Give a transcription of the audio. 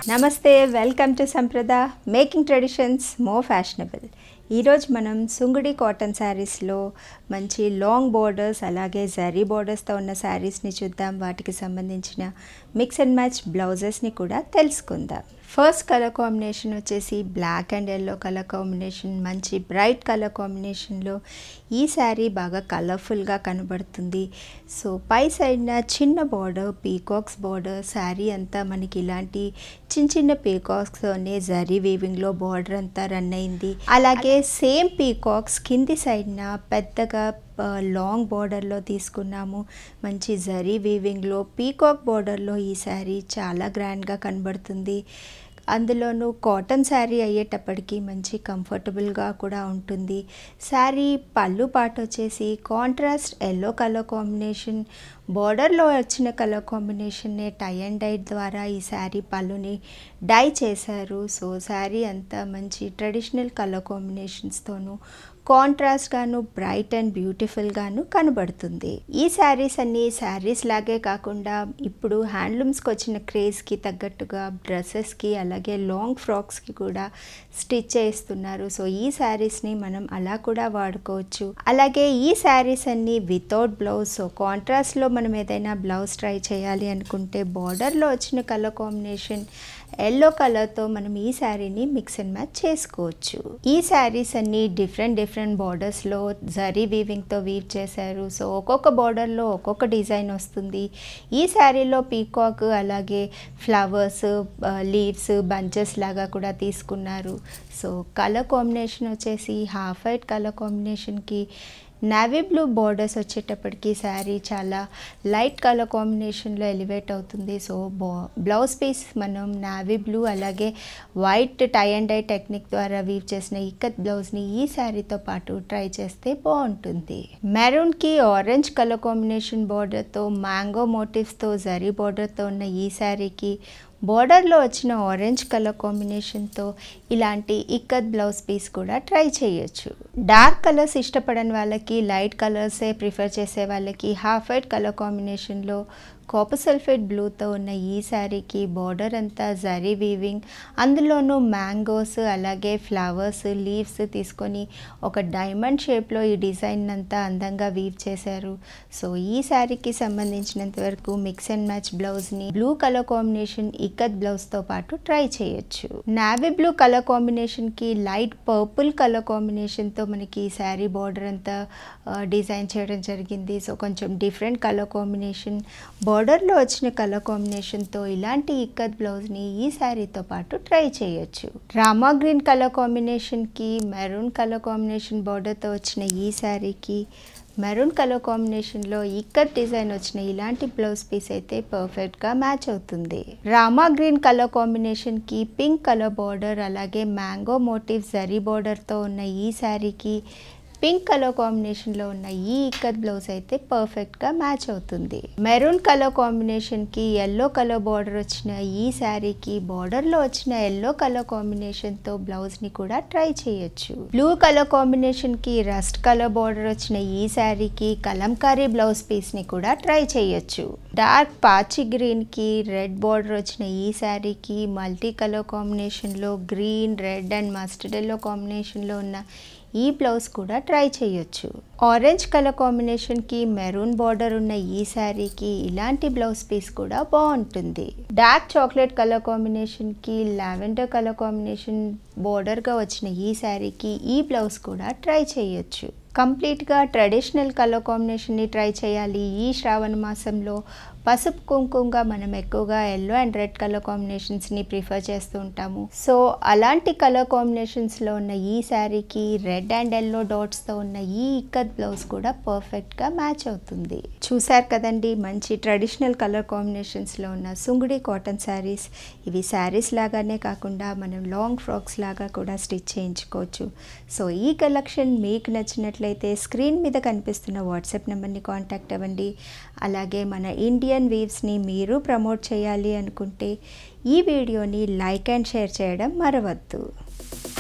నమస్తే welcome to సంప్రద making traditions more fashionable ఈరోజు మనం సుంగుడి కాటన్ శారీస్లో మంచి లాంగ్ బోర్డర్స్ అలాగే జరీ బోర్డర్స్తో ఉన్న శారీస్ని చూద్దాం వాటికి సంబంధించిన మిక్స్ అండ్ మ్యాచ్ బ్లౌజెస్ని కూడా తెలుసుకుందాం ఫస్ట్ కలర్ కాంబినేషన్ వచ్చేసి black and yellow colour combination మంచి బ్రైట్ కలర్ కాంబినేషన్లో ఈ శారీ బాగా కలర్ఫుల్గా కనబడుతుంది సో పై సైడ్న చిన్న బార్డర్ పీకాక్స్ బార్డర్ శారీ అంతా మనకి ఇలాంటి చిన్న చిన్న పీకాక్స్తోనే జరీ వీవింగ్లో బార్డర్ అంతా రన్ అయింది అలాగే సేమ్ పీకాక్స్ కింది సైడ్న పెద్దగా లాంగ్ బార్డర్లో తీసుకున్నాము మంచి జరీ వీవింగ్లో పీకాక్ బార్డర్లో ఈ శారీ చాలా గ్రాండ్గా కనబడుతుంది అందులోనూ కాటన్ శారీ అయ్యేటప్పటికి మంచి కంఫర్టబుల్గా కూడా ఉంటుంది శారీ పళ్ళు పాట వచ్చేసి కాంట్రాస్ట్ ఎల్లో కలర్ కాంబినేషన్ బార్డర్లో వచ్చిన కలర్ కాంబినేషన్నే టై అండ్ డై ద్వారా ఈ శారీ పళ్ళుని డై చేశారు సో శారీ అంతా మంచి ట్రెడిషనల్ కలర్ కాంబినేషన్స్తోనూ కాంట్రాస్ట్గాను బ్రైట్ అండ్ బ్యూటిఫుల్గాను కనబడుతుంది ఈ శారీస్ అన్ని శారీస్ లాగే కాకుండా ఇప్పుడు హ్యాండ్లూమ్స్కి వచ్చిన క్రేజ్కి తగ్గట్టుగా డ్రెస్సెస్కి అలాగే లాంగ్ ఫ్రాక్స్కి కూడా స్టిచ్ చేస్తున్నారు సో ఈ శారీస్ని మనం అలా కూడా వాడుకోవచ్చు అలాగే ఈ శారీస్ అన్ని వితౌట్ బ్లౌజ్ సో కాంట్రాస్ట్లో మనం ఏదైనా బ్లౌజ్ ట్రై చేయాలి అనుకుంటే బార్డర్లో వచ్చిన కలర్ కాంబినేషన్ ఎల్లో కలర్తో మనం ఈ శారీని మిక్స్ అండ్ మ్యాచ్ చేసుకోవచ్చు ఈ శారీస్ అన్ని డిఫరెంట్ డిఫరెంట్ బార్డర్స్లో జరీ వీవింగ్తో వీవ్ చేశారు సో ఒక్కొక్క బార్డర్లో ఒక్కొక్క డిజైన్ వస్తుంది ఈ శారీలో పీకాక్ అలాగే ఫ్లవర్స్ లీవ్స్ బంచెస్ లాగా కూడా తీసుకున్నారు సో కలర్ కాంబినేషన్ వచ్చేసి హాఫ్ వైట్ కలర్ కాంబినేషన్కి నావీ బ్లూ బార్డర్స్ వచ్చేటప్పటికి శారీ చాలా లైట్ కలర్ కాంబినేషన్లో ఎలివేట్ అవుతుంది సో బా బ్లౌజ్ పీస్ మనం నావీ బ్లూ అలాగే white tie and dye technique ద్వారా వీవ్ చేసిన ఇక్కత్ బ్లౌజ్ని ఈ శారీతో పాటు ట్రై చేస్తే బాగుంటుంది మెరూన్కి ఆరెంజ్ కలర్ కాంబినేషన్ బార్డర్తో మ్యాంగో మోటివ్స్తో జరీ బార్డర్తో ఉన్న ఈ శారీకి బార్డర్లో వచ్చిన ఆరెంజ్ కలర్ కాంబినేషన్తో ఇలాంటి ఇక్కత్ బ్లౌజ్ పీస్ కూడా ట్రై చేయొచ్చు డార్క్ కలర్స్ ఇష్టపడని వాళ్ళకి లైట్ కలర్సే ప్రిఫర్ చేసే వాళ్ళకి హాఫ్ వైట్ కలర్ కాంబినేషన్లో కాపర్ సల్ఫేట్ బ్లూతో ఉన్న ఈ శారీకి బార్డర్ అంతా జరీ వీవింగ్ అందులోనూ మ్యాంగోస్ అలాగే ఫ్లవర్స్ లీవ్స్ తీసుకొని ఒక డైమండ్ షేప్లో ఈ డిజైన్ అంతా అందంగా వీవ్ చేశారు సో ఈ శారీకి సంబంధించినంత వరకు మిక్స్ అండ్ మ్యాచ్ బ్లౌజ్ని బ్లూ కలర్ కాంబినేషన్ ఇక్కత్ బ్లౌజ్తో పాటు ట్రై చేయొచ్చు నావీ బ్లూ కలర్ కాంబినేషన్కి లైట్ పర్పుల్ కలర్ కాంబినేషన్తో మనకి ఈ శారీ బార్డర్ అంతా డిజైన్ చేయడం జరిగింది సో కొంచెం డిఫరెంట్ కలర్ కాంబినేషన్ బార్డర్లో వచ్చిన కలర్ కాంబినేషన్తో ఇలాంటి ఇక్కత్ బ్లౌజ్ని ఈ శారీతో పాటు ట్రై చేయొచ్చు రామా గ్రీన్ కలర్ కాంబినేషన్కి మెరూన్ కలర్ కాంబినేషన్ బార్డర్తో వచ్చిన ఈ శారీకి మెరూన్ కలర్ కాంబినేషన్లో ఇక్కత్ డిజైన్ వచ్చిన ఇలాంటి బ్లౌజ్ పీస్ అయితే పర్ఫెక్ట్గా మ్యాచ్ అవుతుంది రామా గ్రీన్ కలర్ కాంబినేషన్కి పింక్ కలర్ బార్డర్ అలాగే మ్యాంగో మోటివ్ జరీ బార్డర్తో ఉన్న ఈ శారీకి పింక్ కలర్ కాంబినేషన్లో ఉన్న ఈ ఇక్కత్ బ్లౌజ్ అయితే పర్ఫెక్ట్గా మ్యాచ్ అవుతుంది మెరూన్ కలర్ కాంబినేషన్కి ఎల్లో కలర్ బార్డర్ వచ్చిన ఈ శారీకి బార్డర్లో వచ్చిన ఎల్లో కలర్ కాంబినేషన్తో బ్లౌజ్ని కూడా ట్రై చేయొచ్చు బ్లూ కలర్ కాంబినేషన్కి రస్ట్ కలర్ బార్డర్ వచ్చిన ఈ శారీకి కలంకారీ బ్లౌజ్ పీస్ని కూడా ట్రై చేయొచ్చు డార్క్ పాచి గ్రీన్కి రెడ్ బార్డర్ వచ్చిన ఈ శారీకి మల్టీ కలర్ కాంబినేషన్లో green red and mustard yellow కాంబినేషన్లో ఉన్న ఈ బ్లౌజ్ కూడా ట్రై చేయొచ్చు ఆరెంజ్ కలర్ కాంబినేషన్కి మెరూన్ బార్డర్ ఉన్న ఈ శారీకి ఇలాంటి బ్లౌజ్ పీస్ కూడా బాగుంటుంది డార్క్ చాక్లెట్ కలర్ కాంబినేషన్కి లావెండర్ కలర్ కాంబినేషన్ బార్డర్గా వచ్చిన ఈ శారీకి ఈ బ్లౌజ్ కూడా ట్రై చేయొచ్చు కంప్లీట్గా ట్రెడిషనల్ కలర్ కాంబినేషన్ని ట్రై చేయాలి ఈ శ్రావణ మాసంలో పసుపు కుంకుమగా మనం ఎక్కువగా ఎల్లో అండ్ రెడ్ కలర్ కాంబినేషన్స్ని ప్రిఫర్ చేస్తూ ఉంటాము సో అలాంటి కలర్ కాంబినేషన్స్లో ఉన్న ఈ శారీకి రెడ్ అండ్ ఎల్లో డాట్స్తో ఉన్న ఈ ఇక్కత్ బ్లౌజ్ కూడా పర్ఫెక్ట్గా మ్యాచ్ అవుతుంది చూసారు కదండి మంచి ట్రెడిషనల్ కలర్ కాంబినేషన్స్లో ఉన్న సుంగుడి కాటన్ శారీస్ ఇవి శారీస్ లాగానే కాకుండా మనం లాంగ్ ఫ్రాక్స్ లాగా కూడా స్టిచ్ చేయించుకోవచ్చు సో ఈ కలెక్షన్ మీకు నచ్చినట్లయితే స్క్రీన్ మీద కనిపిస్తున్న వాట్సాప్ నెంబర్ని కాంటాక్ట్ అవ్వండి అలాగే మన ఇండియన్ వీవ్స్ని మీరు ప్రమోట్ చేయాలి అనుకుంటే ఈ వీడియోని లైక్ అండ్ షేర్ చేయడం మరవద్దు